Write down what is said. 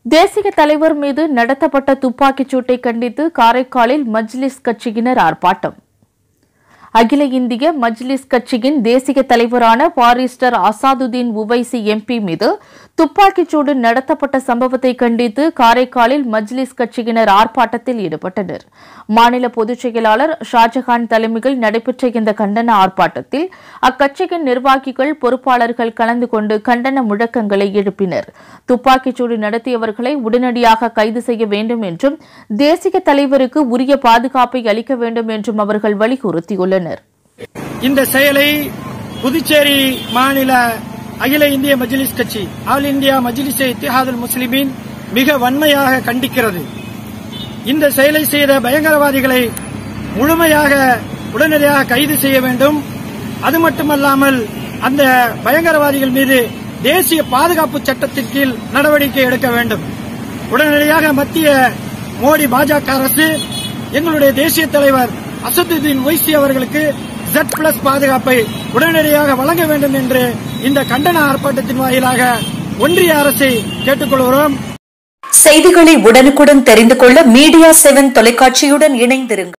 தேசிய தலைவர் மீது நடத்தப்பட்ட துப்பாக்கிச் சூட்டை கண்டித்து காரைக்காலில் மஜ்லிஸ் கட்சியினர் ஆர்ப்பாட்டம் அகில இந்திய மஜ்லிஸ் கட்சியின் தேசிய தலைவரான பாரிஸ்டர் அசாதுதீன் உவைசி எம்பி மீது துப்பாக்கிச்சூடு நடத்தப்பட்ட சம்பவத்தை கண்டித்து காரைக்காலில் மஜ்லிஸ் கட்சியினர் ஆர்ப்பாட்டத்தில் ஈடுபட்டனர் மாநில பொதுச் செயலாளர் ஷாஜகான் தலைமையில் நடைபெற்ற இந்த கண்டன ஆர்ப்பாட்டத்தில் அக்கட்சியின் நிர்வாகிகள் பொறுப்பாளர்கள் கலந்து கொண்டு கண்டன முழக்கங்களை எழுப்பினர் துப்பாக்கிச்சூடு நடத்தியவர்களை உடனடியாக கைது செய்ய வேண்டும் என்றும் தேசிய தலைவருக்கு உரிய பாதுகாப்பை அளிக்க வேண்டும் என்றும் அவர்கள் வலியுறுத்தியுள்ளனர் இந்த செயலை புதுச்சேரி மாநில அகில இந்திய மஜ்லிஸ் கட்சி ஆல் இந்தியா மஜ்லிஸ் இத்திஹாதுல் முஸ்லிமின் மிக வன்மையாக கண்டிக்கிறது இந்த செயலை செய்த பயங்கரவாதிகளை முழுமையாக உடனடியாக கைது செய்ய வேண்டும் அது மட்டுமல்லாமல் அந்த பயங்கரவாதிகள் மீது தேசிய பாதுகாப்பு சட்டத்தின் கீழ் நடவடிக்கை எடுக்க வேண்டும் உடனடியாக மத்திய மோடி பாஜக அரசு எங்களுடைய தேசிய தலைவர் அசதுதீன் ஒய்சி அவர்களுக்கு ஜெட் பிளஸ் பாதுகாப்பை உடனடியாக வழங்க வேண்டும் என்று இந்த கண்டன ஆர்ப்பாட்டத்தின் வாயிலாக ஒன்றிய அரசை கேட்டுக்கொள்கிறோம் செய்திகளை உடனுக்குடன் தெரிந்து கொள்ள மீடியா செவன் தொலைக்காட்சியுடன் இணைந்திருங்கள்